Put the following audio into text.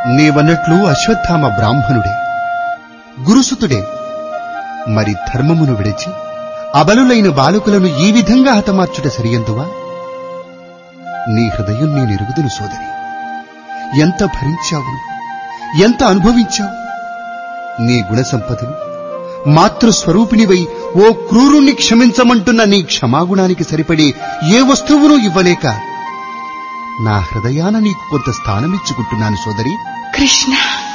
నీవన్నట్లు అశ్వత్థామ బ్రాహ్మణుడే గురుసుతుడే మరి ధర్మమును విడిచి అబలులైన బాలకులను ఈ విధంగా హతమార్చుట సరియందువా నీ హృదయం నేనెరుగుదును సోదరి ఎంత భరించావు ఎంత అనుభవించావు నీ గుణ సంపదలు మాతృస్వరూపిణివై ఓ క్రూరుణ్ణి క్షమించమంటున్న నీ క్షమాగుణానికి సరిపడి ఏ వస్తువునూ ఇవ్వలేక నా హృదయాన నీకు కొంత స్థానమిచ్చుకుంటున్నాను సోదరి కృష్ణ